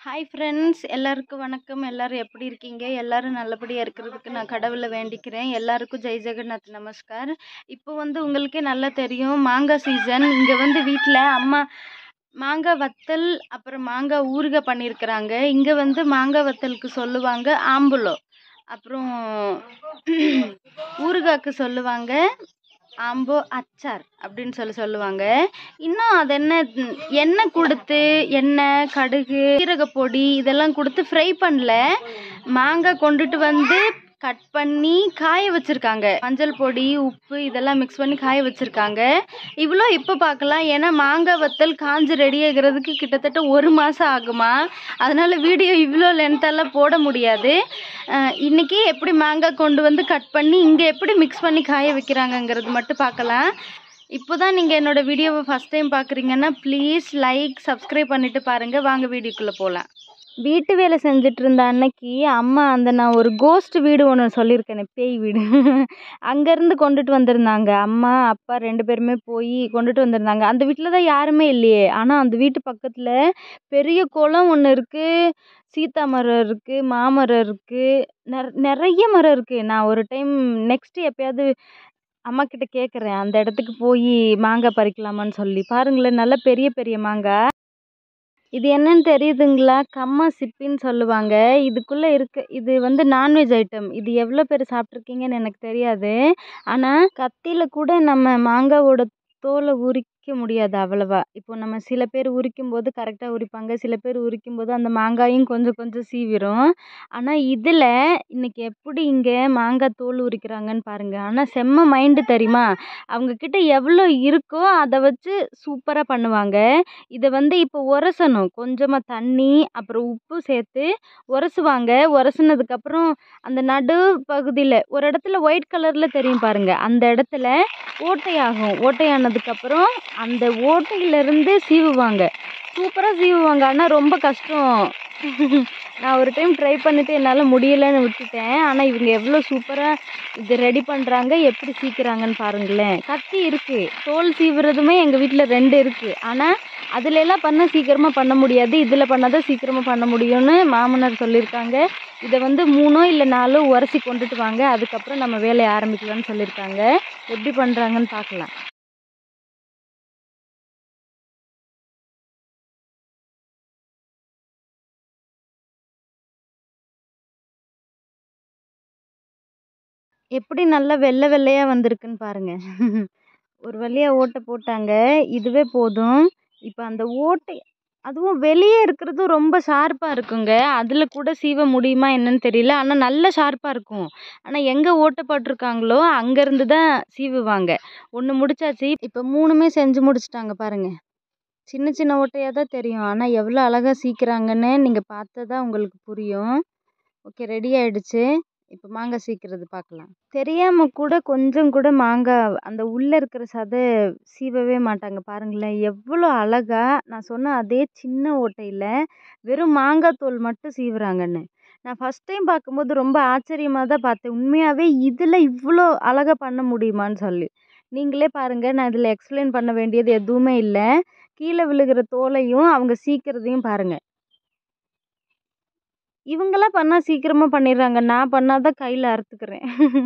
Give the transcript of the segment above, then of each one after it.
hi friends எல்லாருக்கும் வணக்கம் எல்லாரும் எப்படி இருக்கீங்க எல்லாரும் நல்லபடியாக இருக்கிறதுக்கு நான் கடவுளை வேண்டிக்கிறேன் எல்லாருக்கும் ஜெய் ஜெகநாத் நமஸ்கார் இப்போ வந்து உங்களுக்கே நல்லா தெரியும் மாங்காய் சீசன் இங்கே வந்து வீட்டில் அம்மா மாங்காய் வத்தல் அப்புறம் மாங்காய் ஊறுகாய் பண்ணியிருக்கிறாங்க இங்கே வந்து மாங்காய் வத்தலுக்கு சொல்லுவாங்க ஆம்புலோ அப்புறம் ஊறுகாய்க்கு சொல்லுவாங்க ஆம்போ அச்சார் அப்படின்னு சொல்லி சொல்லுவாங்க இன்னும் அது என்ன ம், எண்ணெய் கொடுத்து எண்ணெய் கடுகு சீரகப்பொடி இதெல்லாம் கொடுத்து ஃப்ரை பண்ணல மாங்காய் கொண்டுட்டு வந்து கட் பண்ணி காய வச்சுருக்காங்க மஞ்சள் பொடி உப்பு இதெல்லாம் மிக்ஸ் பண்ணி காய வச்சுருக்காங்க இவ்வளோ இப்போ பார்க்கலாம் ஏன்னா மாங்காய் வத்தல் காஞ்சு ரெடி ஆகிறதுக்கு கிட்டத்தட்ட ஒரு மாதம் ஆகுமா அதனால் வீடியோ இவ்வளோ லென்த்தெல்லாம் போட முடியாது அஹ், இன்னைக்கு எப்படி மாங்காய் கொண்டு வந்து கட் பண்ணி இங்கே எப்படி மிக்ஸ் பண்ணி காய வைக்கிறாங்கங்கிறது மட்டும் பார்க்கலாம் இப்போ தான் நீங்கள் என்னோடய வீடியோவை ஃபஸ்ட் டைம் பார்க்குறீங்கன்னா ப்ளீஸ் லைக் சப்ஸ்கிரைப் பண்ணிவிட்டு பாருங்கள் வாங்க வீடியோக்குள்ளே போகலாம் வீட்டு வேலை செஞ்சுட்டு இருந்த அன்னைக்கு அம்மா அந்த நான் ஒரு கோஸ்ட் வீடு ஒன்று சொல்லியிருக்கேனே பேய் வீடு அங்கேருந்து கொண்டுட்டு வந்திருந்தாங்க அம்மா அப்பா ரெண்டு பேருமே போய் கொண்டுட்டு வந்திருந்தாங்க அந்த வீட்டில் தான் யாருமே இல்லையே ஆனால் அந்த வீட்டு பக்கத்தில் பெரிய குளம் ஒன்று இருக்குது சீத்தா மரம் இருக்குது மாமரம் இருக்குது நிற நிறைய மரம் இருக்குது நான் ஒரு டைம் நெக்ஸ்ட்டு எப்பயாவது அம்மா கிட்ட கேட்குறேன் அந்த இடத்துக்கு போய் மாங்காய் பறிக்கலாமான்னு சொல்லி பாருங்களேன் நல்ல பெரிய பெரிய மாங்காய் இது என்னன்னு தெரியுதுங்களா கம்மா சிப்பின்னு சொல்லுவாங்க இதுக்குள்ளே இருக்க இது வந்து நான்வெஜ் ஐட்டம் இது எவ்வளோ பேர் சாப்பிட்ருக்கீங்கன்னு எனக்கு தெரியாது ஆனால் கத்தியில் கூட நம்ம மாங்காவோட தோலை உரிக்க முடியாது அவ்வளவா இப்போ நம்ம சில பேர் உரிக்கும் போது கரெக்டாக உரிப்பாங்க சில பேர் உரிக்கும் போது அந்த மாங்காயும் கொஞ்சம் கொஞ்சம் சீவிரும் ஆனால் இதில் இன்னைக்கு எப்படி இங்கே மாங்காய் தோல் உரிக்கிறாங்கன்னு பாருங்கள் ஆனால் செம்ம மைண்டு தெரியுமா அவங்கக்கிட்ட எவ்வளோ இருக்கோ அதை வச்சு சூப்பராக பண்ணுவாங்க இதை வந்து இப்போ உரசணும் கொஞ்சமாக தண்ணி அப்புறம் உப்பு சேர்த்து உரசுவாங்க உரசுனதுக்கப்புறம் அந்த நடு பகுதியில் ஒரு இடத்துல ஒயிட் கலரில் தெரியும் பாருங்கள் அந்த இடத்துல ஓட்டையாகும் ஓட்டையானதுக்கப்புறம் அந்த ஓட்டையிலேருந்து சீவுவாங்க சூப்பராக சீவுவாங்க ஆனால் ரொம்ப கஷ்டம் நான் ஒரு டைம் ட்ரை பண்ணிவிட்டு என்னால் முடியலைன்னு விட்டுட்டேன் ஆனால் இவங்க எவ்வளோ சூப்பராக இது ரெடி பண்ணுறாங்க எப்படி சீக்கிறாங்கன்னு பாருங்களேன் கத்தி இருக்குது தோல் சீவுறதுமே எங்கள் வீட்டில் ரெண்டு இருக்குது ஆனால் அதுல எல்லாம் பண்ணால் சீக்கிரமாக பண்ண முடியாது இதில் பண்ணால் தான் சீக்கிரமாக பண்ண முடியும்னு மாமனார் சொல்லியிருக்காங்க இதை வந்து மூணோ இல்லை நாலோ உரசி கொண்டுட்டு வாங்க அதுக்கப்புறம் நம்ம வேலையை ஆரம்பிக்கலாம்னு சொல்லியிருக்காங்க எப்படி பண்ணுறாங்கன்னு பார்க்கலாம் எப்படி நல்லா வெள்ளை வெள்ளையாக வந்திருக்குன்னு பாருங்க ஒரு வழியாக ஓட்டை போட்டாங்க இதுவே போதும் இப்போ அந்த ஓட்டை அதுவும் வெளியே இருக்கிறதும் ரொம்ப ஷார்ப்பாக இருக்குங்க அதில் கூட சீவ முடியுமா என்னன்னு தெரியல ஆனால் நல்ல ஷார்ப்பாக இருக்கும் ஆனால் எங்கே ஓட்டை போட்டிருக்காங்களோ அங்கேருந்து தான் சீவுவாங்க ஒன்று முடிச்சாச்சு இப்போ மூணுமே செஞ்சு முடிச்சிட்டாங்க பாருங்க சின்ன சின்ன ஓட்டையாக தான் தெரியும் ஆனால் எவ்வளோ அழகாக சீக்கிறாங்கன்னு நீங்கள் பார்த்தா தான் உங்களுக்கு புரியும் ஓகே ரெடி ஆயிடுச்சு இப்போ மாங்காய் சீக்கிறது பார்க்கலாம் தெரியாமல் கூட கொஞ்சம் கூட மாங்காய் அந்த உள்ளே இருக்கிற சதை சீவவே மாட்டாங்க பாருங்களேன் எவ்வளோ அழகா நான் சொன்ன அதே சின்ன ஓட்டையில் வெறும் மாங்காய் தோல் மட்டும் சீவுறாங்கன்னு நான் ஃபஸ்ட் டைம் பார்க்கும்போது ரொம்ப ஆச்சரியமாக தான் பார்த்தேன் உண்மையாகவே இதில் இவ்வளோ அழகாக பண்ண முடியுமான்னு சொல்லி நீங்களே பாருங்கள் நான் இதில் எக்ஸ்பிளைன் பண்ண வேண்டியது எதுவுமே இல்லை கீழே விழுகிற தோலையும் அவங்க சீக்கிறதையும் பாருங்கள் இவங்களாம் பண்ணால் சீக்கிரமாக பண்ணிடுறாங்க நான் பண்ணால் தான் கையில் அறுத்துக்கிறேன்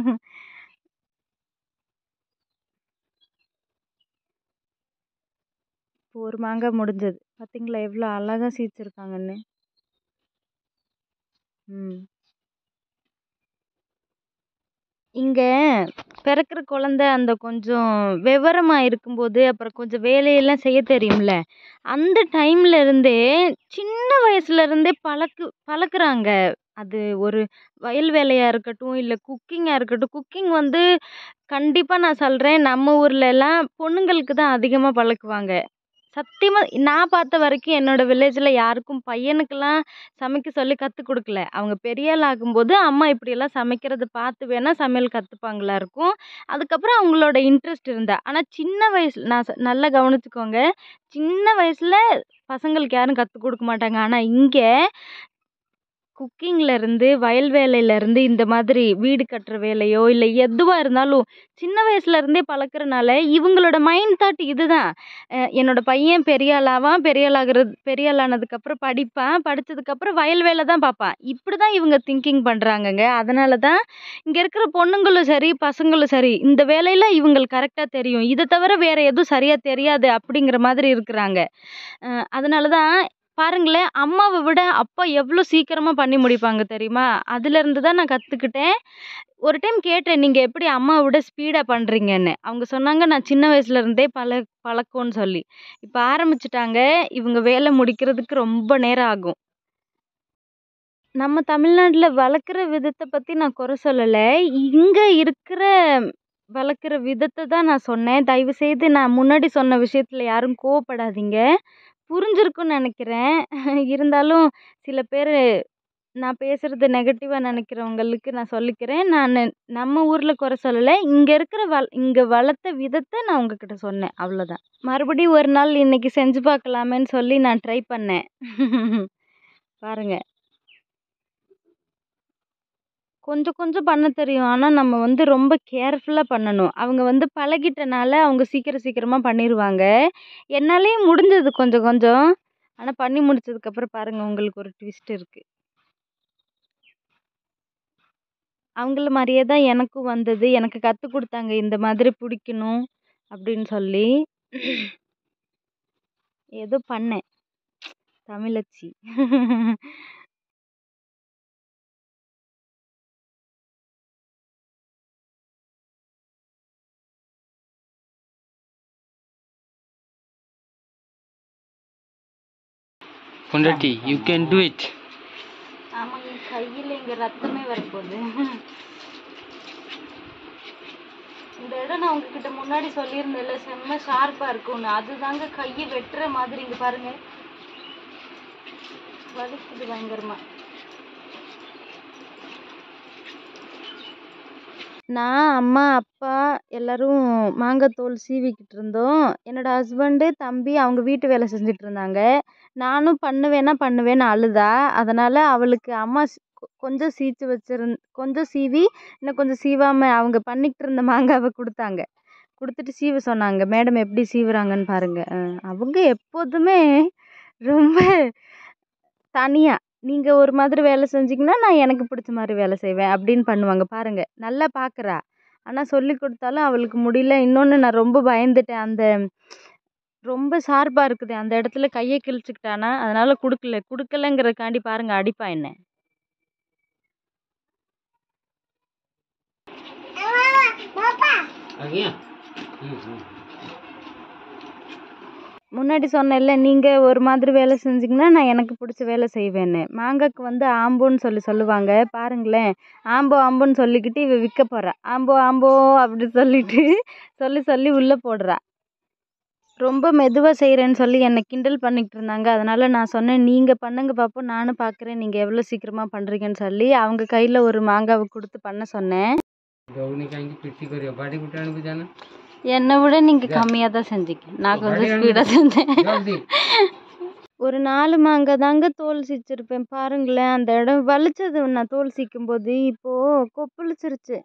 இப்போ ஒரு மாங்காய் முடிஞ்சது பார்த்தீங்களா எவ்வளோ அழகாக சீச்சிருக்காங்கன்னு ம் இங்கே பிறக்கிற குழந்த அந்த கொஞ்சம் விவரமாக இருக்கும்போது அப்புறம் கொஞ்சம் வேலையெல்லாம் செய்ய தெரியும்ல அந்த டைம்ல இருந்தே சின்ன வயசுல இருந்தே பழக்கு பழக்குறாங்க அது ஒரு வயல் வேலையாக இருக்கட்டும் இல்லை குக்கிங்காக இருக்கட்டும் குக்கிங் வந்து கண்டிப்பாக நான் சொல்கிறேன் நம்ம ஊர்ல எல்லாம் பொண்ணுங்களுக்கு தான் அதிகமாக பழக்குவாங்க சத்தியமாக நான் பார்த்த வரைக்கும் என்னோடய வில்லேஜில் யாருக்கும் பையனுக்கெல்லாம் சமைக்க சொல்லி கற்றுக் கொடுக்கல அவங்க பெரிய ஆள் ஆகும்போது அம்மா இப்படியெல்லாம் சமைக்கிறத பார்த்து வேணால் சமையல் கற்றுப்பாங்களா இருக்கும் அதுக்கப்புறம் அவங்களோட இன்ட்ரெஸ்ட் இருந்தா ஆனால் சின்ன வயசில் நான் சொ- நல்லா கவனிச்சுக்கோங்க சின்ன வயசில் பசங்களுக்கு யாரும் கற்றுக் கொடுக்க மாட்டாங்க ஆனால் இங்கே குக்கிங்கில் இருந்து வயல் வேலையில இருந்து இந்த மாதிரி வீடு கட்டுற வேலையோ இல்லை எதுவாக இருந்தாலும் சின்ன வயசுல இருந்தே பழக்கறனால இவங்களோட மைண்ட் தாட் இதுதான் அஹ் என்னோட பையன் பெரிய ஆளாவான் பெரிய ஆளாகிறது பெரிய ஆளானதுக்கப்புறம் படிப்பான் படித்ததுக்கப்புறம் வயல் வேலை தான் பார்ப்பான் இப்படி தான் இவங்க திங்கிங் பண்ணுறாங்கங்க அதனால தான் இங்கே இருக்கிற பொண்ணுங்களும் சரி பசங்களும் சரி இந்த வேலையில் இவங்களுக்கு கரெக்டாக தெரியும் இதை தவிர வேறு எதுவும் சரியாக தெரியாது அப்படிங்கிற மாதிரி இருக்கிறாங்க அஹ் அதனால தான் பாருங்களேன் அம்மாவை விட அப்பா எவ்வளோ சீக்கிரமாக பண்ணி முடிப்பாங்க தெரியுமா அதுலேருந்து தான் நான் கற்றுக்கிட்டேன் ஒரு டைம் கேட்டேன் நீங்கள் எப்படி அம்மாவை விட ஸ்பீடாக பண்ணுறீங்கன்னு அவங்க சொன்னாங்க நான் சின்ன வயசுல இருந்தே பழ பழக்கம்னு சொல்லி இப்போ ஆரம்பிச்சிட்டாங்க இவங்க வேலை முடிக்கிறதுக்கு ரொம்ப நேரம் ஆகும் நம்ம தமிழ்நாட்டில் வளர்க்குற விதத்தை பற்றி நான் குறை சொல்லலை இங்கே இருக்கிற வளர்க்குற விதத்தை தான் நான் சொன்னேன் தயவுசெய்து நான் முன்னாடி சொன்ன விஷயத்தில் யாரும் கோவப்படாதீங்க புரிஞ்சிருக்கும்னு நினைக்கிறேன் இருந்தாலும் சில பேர் நான் பேசுகிறது நெகட்டிவாக நினைக்கிறவங்களுக்கு நான் சொல்லிக்கிறேன் நான் நம்ம ஊரில் குறை சொல்லலை இங்கே இருக்கிற வள இங்கே வளர்த்த விதத்தை நான் உங்ககிட்ட சொன்னேன் அவ்வளோதான் மறுபடியும் ஒரு நாள் இன்னைக்கு செஞ்சு பார்க்கலாமேன்னு சொல்லி நான் ட்ரை பண்ணேன் பாருங்க கொஞ்சம் கொஞ்சம் பண்ண தெரியும் ஆனால் நம்ம வந்து ரொம்ப கேர்ஃபுல்லாக பண்ணணும் அவங்க வந்து பழகிட்டனால அவங்க சீக்கிரம் சீக்கிரமாக பண்ணிடுவாங்க என்னாலேயும் முடிஞ்சது கொஞ்சம் கொஞ்சம் ஆனால் பண்ணி முடிச்சதுக்கப்புறம் பாருங்கள் உங்களுக்கு ஒரு ட்விஸ்ட் இருக்குது அவங்கள மாதிரியே தான் எனக்கும் வந்தது எனக்கு கற்றுக் கொடுத்தாங்க இந்த மாதிரி பிடிக்கணும் அப்படின்னு சொல்லி ஏதோ பண்ணேன் தமிழச்சி பொண்டாட்டி யூ கேன் டூ இட் ஆமாங்க கையில் இங்கே ரத்தமே வரப்போகுது இந்த இடம் நான் உங்ககிட்ட முன்னாடி சொல்லியிருந்தேன்ல செம்ம ஷார்ப்பாக இருக்கும்னு அதுதாங்க கையை வெட்டுற மாதிரி இங்கே பாருங்க வலிக்குது பயங்கரமா நான் அம்மா அப்பா எல்லாரும் மாங்காய் தோல் சீவிக்கிட்டு இருந்தோம் என்னோட ஹஸ்பண்டு தம்பி அவங்க வீட்டு வேலை செஞ்சுட்டு இருந்தாங்க நானும் பண்ணுவேனா பண்ணுவேன்னு அழுதா அதனால் அவளுக்கு அம்மா ஸ்- கொ- கொஞ்சம் சீச்சு வச்சிருந் கொஞ்சம் சீவி இன்னும் கொஞ்சம் சீவாமல் அவங்க பண்ணிக்கிட்டு இருந்த மாங்காவை கொடுத்தாங்க கொடுத்துட்டு சீவ சொன்னாங்க மேடம் எப்படி சீவுறாங்கன்னு பாருங்க அஹ் அவங்க எப்போதுமே ரொம்ப தனியாக நீங்கள் ஒரு மாதிரி வேலை செஞ்சீங்கன்னா நான் எனக்கு பிடிச்ச மாதிரி வேலை செய்வேன் அப்படின்னு பண்ணுவாங்க பாருங்க நல்லா பார்க்குறா ஆனால் சொல்லி கொடுத்தாலும் அவளுக்கு முடியல இன்னொன்று நான் ரொம்ப பயந்துட்டேன் அந்த ரொம்ப ஷார்ப்பாக இருக்குது அந்த இடத்துல கையை கிழிச்சுக்கிட்டானா அதனால கொடுக்கல கொடுக்கலங்கிறதுக்காண்டி பாருங்க அடிப்பா என்ன ஆகியா ம் ம் முன்னாடி சொன்னேன்ல நீங்கள் ஒரு மாதிரி வேலை செஞ்சீங்கன்னா நான் எனக்கு பிடிச்ச வேலை செய்வேன்னு மாங்காய்க்கு வந்து ஆம்போன்னு சொல்லி சொல்லுவாங்க பாருங்களேன் ஆம்போ ஆம்போன்னு சொல்லிக்கிட்டு இவ விற்க போகிறா ஆம்போ ஆம்போ அப்படி சொல்லிட்டு சொல்லி சொல்லி உள்ளே போடுறா ரொம்ப மெதுவாக செய்கிறேன்னு சொல்லி என்னை கிண்டல் பண்ணிக்கிட்டு இருந்தாங்க அதனால் நான் சொன்னேன் நீங்கள் பண்ணுங்க பார்ப்போம் நானும் பார்க்குறேன் நீங்கள் எவ்வளோ சீக்கிரமாக பண்ணுறீங்கன்னு சொல்லி அவங்க கையில் ஒரு மாங்காவை கொடுத்து பண்ண சொன்னேன் ଦଉନି କାହିଁକି ପିଟି କରିବ ବାଡ଼ି ଗୋଟେ ଆଣିବୁ ଜାନା என்னை விட நீங்கள் கம்மியாக தான் செஞ்சீங்க நான் கொஞ்சம் ஸ்பீடாக செஞ்சேன் ଜଲ୍ଦି ஒரு நாலு மாங்காய் தாங்க தோல் சீச்சிருப்பேன் பாருங்களேன் அந்த இடம் வலிச்சது நான் தோல் சீக்கும் போது இப்போ கொப்பளிச்சிருச்சு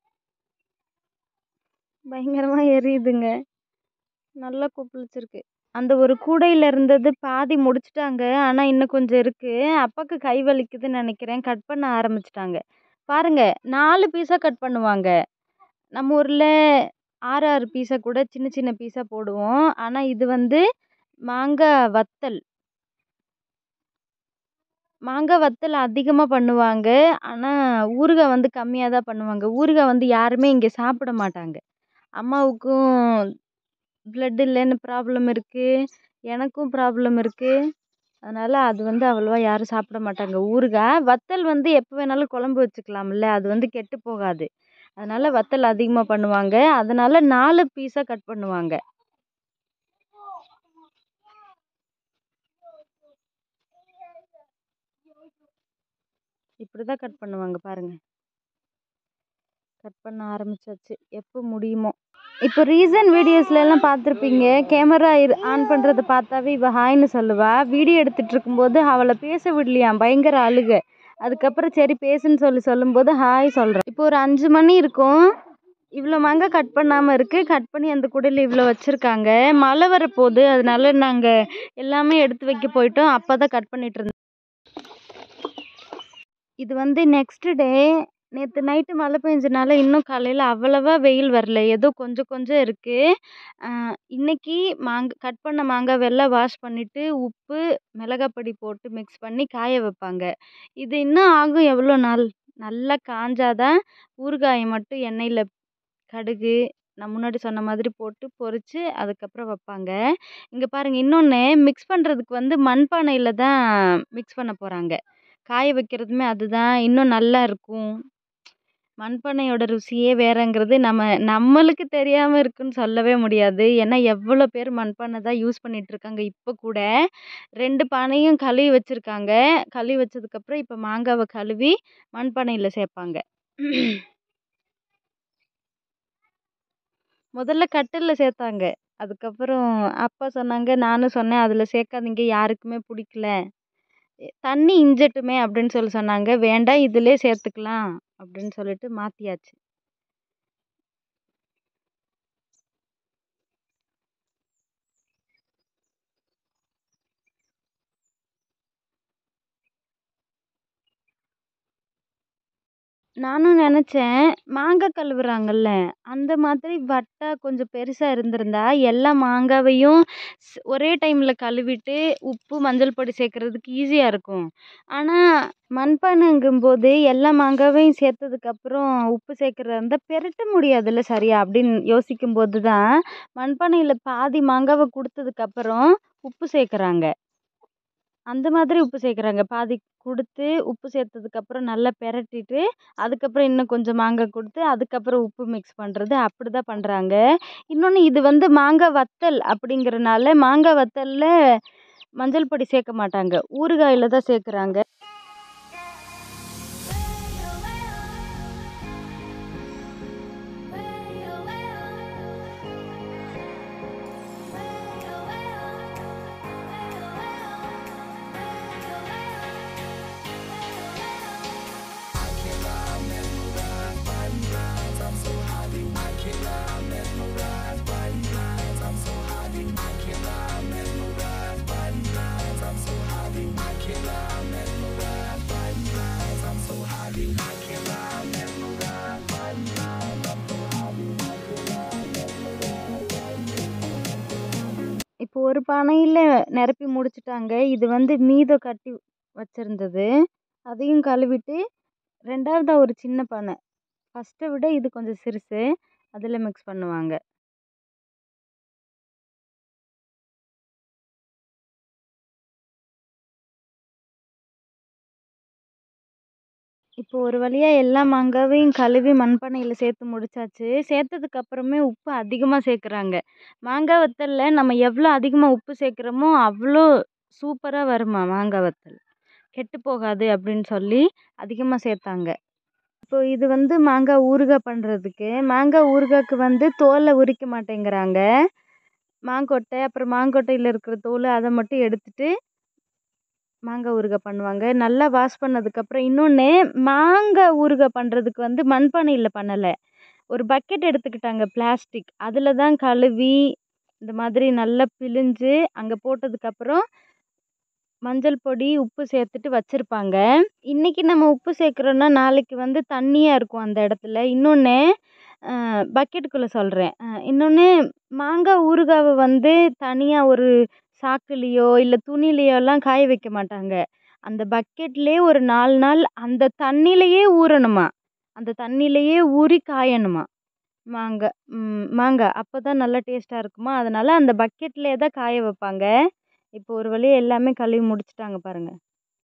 பயங்கரமா எரியுதுங்க நல்லா கொப்பளிச்சிருக்கு அந்த ஒரு கூடையில இருந்தது பாதி முடிச்சிட்டாங்க ஆனா இன்னும் கொஞ்சம் இருக்கு அப்பாக்கு கை வலிக்குதுன்னு நினைக்கிறேன் கட் பண்ண ஆரம்பிச்சிட்டாங்க பாருங்க நாலு பீஸா கட் பண்ணுவாங்க நம்ம ஊர்ல ஆறு ஆறு பீஸா கூட சின்ன சின்ன பீஸா போடுவோம் ஆனா இது வந்து மாங்காய் வத்தல் மாங்காய் வத்தல் அதிகமாக பண்ணுவாங்க ஆனால் ஊறுகாய் வந்து கம்மியாக தான் பண்ணுவாங்க ஊறுகாய் வந்து யாருமே இங்கே சாப்பிட மாட்டாங்க அம்மாவுக்கும் பிளட் இல்லைன்னு ப்ராப்ளம் இருக்குது எனக்கும் ப்ராப்ளம் இருக்குது அதனால் அது வந்து அவ்வளோவா யாரும் சாப்பிட மாட்டாங்க ஊறுகாய் வத்தல் வந்து எப்போ வேணாலும் குழம்பு வச்சுக்கலாம்ல அது வந்து கெட்டு போகாது அதனால் வத்தல் அதிகமாக பண்ணுவாங்க அதனால் நாலு பீஸாக கட் பண்ணுவாங்க இப்படி தான் கட் பண்ணுவாங்க பாருங்க கட் பண்ண ஆரம்பிச்சாச்சு எப்போ முடியுமோ இப்போ ரீசன்ட் வீடியோஸ்ல எல்லாம் பார்த்துருப்பீங்க கேமரா ஆன் பண்ணுறத பார்த்தாவே இவ ஹாய்னு சொல்லுவா வீடியோ எடுத்துட்டு இருக்கும்போது அவளை பேச விடலையாம் பயங்கர அழுக அதுக்கப்புறம் சரி பேசுன்னு சொல்லி சொல்லும்போது ஹாய் சொல்கிறேன் இப்போ ஒரு அஞ்சு மணி இருக்கும் இவ்வளோ மாங்காய் கட் பண்ணாமல் இருக்குது கட் பண்ணி அந்த கூடையில் இவ்வளோ வச்சுருக்காங்க மழை வரப்போகுது அதனால நாங்கள் எல்லாமே எடுத்து வைக்க போயிட்டோம் அப்போ தான் கட் பண்ணிட்டு இருந்தோம் இது வந்து நெக்ஸ்ட் டே நேற்று நைட்டு மழை பெஞ்சனால இன்னும் காலையில் அவ்வளவா வெயில் வரல ஏதோ கொஞ்சம் கொஞ்சம் இருக்குது இன்னைக்கு மாங்காய் கட் பண்ண மாங்காவெல்லாம் வாஷ் பண்ணிவிட்டு உப்பு மிளகாப்பொடி போட்டு மிக்ஸ் பண்ணி காய வைப்பாங்க இது இன்னும் ஆகும் எவ்வளோ நாள் நல்லா காஞ்சாதான் ஊறுகாயை மட்டும் எண்ணெயில் கடுகு நான் முன்னாடி சொன்ன மாதிரி போட்டு பொரித்து அதுக்கப்புறம் வைப்பாங்க இங்கே பாருங்கள் இன்னொன்று மிக்ஸ் பண்ணுறதுக்கு வந்து மண்பானையில் தான் மிக்ஸ் பண்ண போகிறாங்க காய வைக்கிறதுமே அதுதான் இன்னும் நல்லா இருக்கும் மண்பானையோட ருசியே வேறங்கிறது நம்ம நம்மளுக்கு தெரியாமல் இருக்குன்னு சொல்லவே முடியாது ஏன்னா எவ்வளோ பேர் மண்பானை தான் யூஸ் பண்ணிட்டு இருக்காங்க இப்போ கூட ரெண்டு பானையும் கழுவி வச்சுருக்காங்க கழுவி வச்சதுக்கப்புறம் இப்போ மாங்காவை கழுவி மண்பானையில் சேர்ப்பாங்க முதல்ல கட்டிலில் சேர்த்தாங்க அதுக்கப்புறம் அப்பா சொன்னாங்க நானும் சொன்னேன் அதில் சேர்க்காதீங்க யாருக்குமே பிடிக்கல தண்ணி இஞ்சட்டுமே அப்படின்னு சொல்லி சொன்னாங்க வேண்டாம் இதிலே சேர்த்துக்கலாம் அப்படின்னு சொல்லிட்டு மாற்றியாச்சு நானும் நினச்சேன் மாங்காய் கழுவுறாங்கல்ல அந்த மாதிரி வட்டா கொஞ்சம் பெருசாக இருந்திருந்தா எல்லா மாங்காவையும் ஸ் ஒரே டைமில் கழுவிட்டு உப்பு மஞ்சள் பொடி சேர்க்குறதுக்கு ஈஸியாக இருக்கும் ஆனால் மண்பானைங்கும்போது எல்லா மாங்காவையும் சேர்த்ததுக்கப்புறம் உப்பு சேர்க்குறதா இருந்தால் பெரட்ட முடியாதுல்ல சரியா அப்படின்னு யோசிக்கும்போது தான் மண்பானையில் பாதி மாங்காவை கொடுத்ததுக்கப்புறம் உப்பு சேர்க்குறாங்க அந்த மாதிரி உப்பு சேர்க்குறாங்க பாதி கொடுத்து உப்பு சேர்த்ததுக்கப்புறம் நல்லா பெரட்டிட்டு அதுக்கப்புறம் இன்னும் கொஞ்சம் மாங்காய் கொடுத்து அதுக்கப்புறம் உப்பு மிக்ஸ் பண்ணுறது அப்படி தான் பண்ணுறாங்க இன்னொன்று இது வந்து மாங்காய் வத்தல் அப்படிங்கிறனால மாங்காய் வத்தலில் மஞ்சள் பொடி சேர்க்க மாட்டாங்க ஊறுகாயில் தான் சேர்க்குறாங்க இப்போ ஒரு பானையில் நிரப்பி முடிச்சிட்டாங்க இது வந்து மீதம் கட்டி வச்சுருந்தது அதையும் கழுவிட்டு ரெண்டாவதாக ஒரு சின்ன பானை ஃபஸ்ட்டை விட இது கொஞ்சம் சிறுசு அதில் மிக்ஸ் பண்ணுவாங்க இப்போ ஒரு வழியாக எல்லா மாங்காவையும் கழுவி மண்பானையில் சேர்த்து முடிச்சாச்சு சேர்த்ததுக்கு அப்புறமே உப்பு அதிகமாக சேர்க்குறாங்க மாங்காய் வத்தலில் நம்ம எவ்வளோ அதிகமாக உப்பு சேர்க்குறோமோ அவ்வளோ சூப்பராக வருமா மாங்காய் வத்தல் கெட்டு போகாது அப்படின்னு சொல்லி அதிகமாக சேர்த்தாங்க இப்போ இது வந்து மாங்காய் ஊறுகாய் பண்ணுறதுக்கு மாங்காய் ஊறுகாய்க்கு வந்து தோலை உரிக்க மாட்டேங்கிறாங்க மாங்கொட்டை அப்புறம் மாங்கொட்டையில் இருக்கிற தோல் அதை மட்டும் எடுத்துட்டு மாங்காய் ஊறுகாய் பண்ணுவாங்க நல்லா வாஷ் பண்ணதுக்கப்புறம் இன்னொன்று மாங்காய் ஊறுகாய் பண்ணுறதுக்கு வந்து மண்பானையில் பண்ணலை ஒரு பக்கெட் எடுத்துக்கிட்டாங்க பிளாஸ்டிக் அதில் தான் கழுவி இந்த மாதிரி நல்லா பிழிஞ்சு அங்கே போட்டதுக்கப்புறம் மஞ்சள் பொடி உப்பு சேர்த்துட்டு வச்சுருப்பாங்க இன்றைக்கி நம்ம உப்பு சேர்க்குறோன்னா நாளைக்கு வந்து தண்ணியாக இருக்கும் அந்த இடத்துல இன்னொன்று பக்கெட்டுக்குள்ளே சொல்கிறேன் இன்னொன்று மாங்காய் ஊறுகாவை வந்து தனியாக ஒரு சாக்குலேயோ இல்லை துணிலேயோலாம் காய வைக்க மாட்டாங்க அந்த பக்கெட்லேயே ஒரு நாலு நாள் அந்த தண்ணியிலையே ஊறணுமா அந்த தண்ணியிலையே ஊறி காயணுமா மாங்காய் மாங்காய் அப்போ தான் நல்லா டேஸ்ட்டாக இருக்குமா அதனால் அந்த பக்கெட்லேயே தான் காய வைப்பாங்க இப்போ ஒரு வழியாக எல்லாமே கழுவி முடிச்சிட்டாங்க பாருங்கள்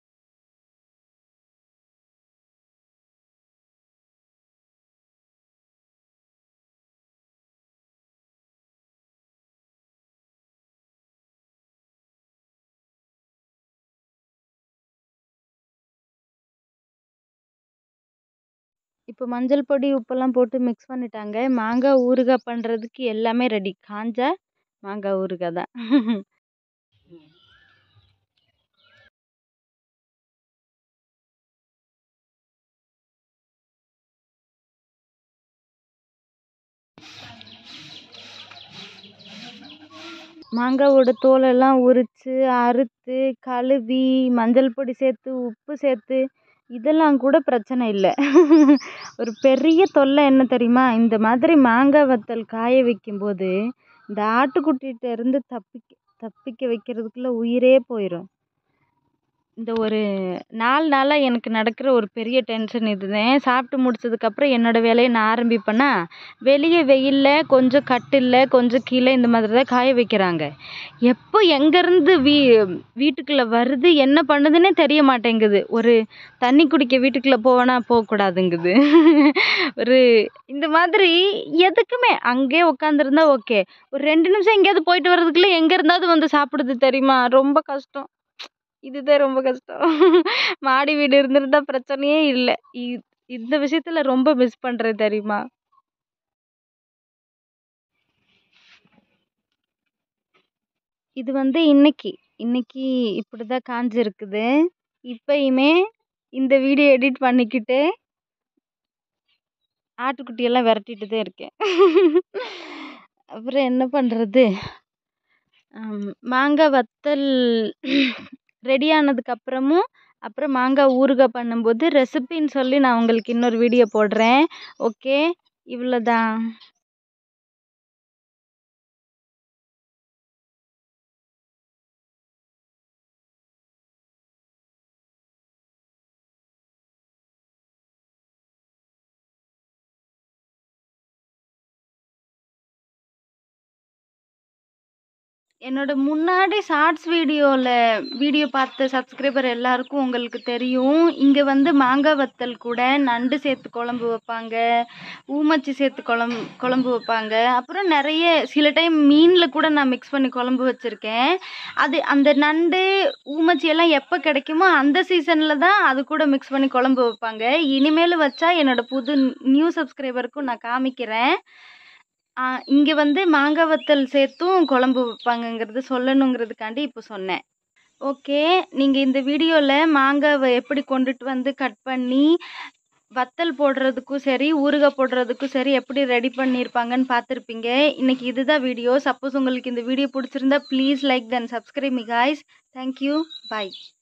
இப்போ மஞ்சள் பொடி உப்பெல்லாம் போட்டு மிக்ஸ் பண்ணிட்டாங்க மாங்காய் ஊறுகாய் பண்ணுறதுக்கு எல்லாமே ரெடி காஞ்ச மாங்காய் ஊறுகாய் தான் மாங்காவோட தோலெல்லாம் உரித்து அறுத்து கழுவி மஞ்சள் பொடி சேர்த்து உப்பு சேர்த்து இதெல்லாம் கூட பிரச்சனை இல்லை ஒரு பெரிய தொல்லை என்ன தெரியுமா இந்த மாதிரி மாங்காய் வத்தல் காய வைக்கும்போது இந்த ஆட்டுக்குட்டிகிட்ட இருந்து தப்பிக்க தப்பிக்க வைக்கிறதுக்குள்ளே உயிரே போயிடும் இந்த ஒரு நாலு நாளாக எனக்கு நடக்கிற ஒரு பெரிய டென்ஷன் இதுதான் சாப்பிட்டு முடிச்சதுக்கப்புறம் என்னோடய வேலையை நான் ஆரம்பிப்பேனா வெளியே வெயிலில் கொஞ்சம் கட்டில்ல கொஞ்சம் கீழே இந்த மாதிரி தான் காய வைக்கிறாங்க எப்போ எங்கேருந்து வீ வீட்டுக்குள்ளே வருது என்ன பண்ணுதுன்னே தெரிய மாட்டேங்குது ஒரு தண்ணி குடிக்க வீட்டுக்குள்ளே போவேனா போகக்கூடாதுங்குது ஒரு இந்த மாதிரி எதுக்குமே அங்கேயே உட்காந்துருந்தா ஓகே ஒரு ரெண்டு நிமிஷம் எங்கேயாவது போயிட்டு வர்றதுக்குள்ளே எங்கே இருந்தாவது வந்து சாப்பிடுது தெரியுமா ரொம்ப கஷ்டம் இதுதான் ரொம்ப கஷ்டம் மாடி வீடு இருந்திருந்தா பிரச்சனையே இல்லை இ- இந்த விஷயத்தில் ரொம்ப மிஸ் பண்ணுறேன் தெரியுமா இது வந்து இன்னைக்கு இன்னைக்கு இப்படி தான் காஞ்சிருக்குது இப்பயுமே இந்த வீடியோ எடிட் பண்ணிக்கிட்டு ஆட்டுக்குட்டியெல்லாம் விரட்டிட்டு தான் இருக்கேன் அப்புறம் என்ன பண்ணுறது மாங்காய் வத்தல் ரெடி ஆனதுக்கப்புறமும் அப்புறம் மாங்காய் ஊறுகாய் பண்ணும்போது ரெசிபின்னு சொல்லி நான் உங்களுக்கு இன்னொரு வீடியோ போடுறேன் ஓகே இவ்வளோதான் என்னோட முன்னாடி ஷார்ட்ஸ் வீடியோவில் வீடியோ பார்த்த சப்ஸ்கிரைபர் எல்லாருக்கும் உங்களுக்கு தெரியும் இங்கே வந்து மாங்காய் வத்தல் கூட நண்டு சேர்த்து குழம்பு வைப்பாங்க ஊமச்சி சேர்த்து குழம்பு குழம்பு வைப்பாங்க அப்புறம் நிறைய சில டைம் மீனில் கூட நான் மிக்ஸ் பண்ணி குழம்பு வச்சுருக்கேன் அது அந்த நண்டு ஊமச்சி எல்லாம் எப்போ கிடைக்குமோ அந்த சீசனில் தான் அது கூட மிக்ஸ் பண்ணி குழம்பு வைப்பாங்க இனிமேல் வச்சா என்னோட புது நியூ சப்ஸ்கிரைபருக்கும் நான் காமிக்கிறேன் இங்கே வந்து மாங்காய் வத்தல் சேர்த்தும் குழம்பு வைப்பாங்கங்கிறது சொல்லணுங்கிறதுக்காண்டி இப்போ சொன்னேன் ஓகே நீங்கள் இந்த வீடியோவில் மாங்காவை எப்படி கொண்டுட்டு வந்து கட் பண்ணி வத்தல் போடுறதுக்கும் சரி ஊறுகாய் போடுறதுக்கும் சரி எப்படி ரெடி பண்ணியிருப்பாங்கன்னு பார்த்துருப்பீங்க இன்னைக்கு இதுதான் வீடியோ சப்போஸ் உங்களுக்கு இந்த வீடியோ பிடிச்சிருந்தா please like then subscribe me guys thank you bye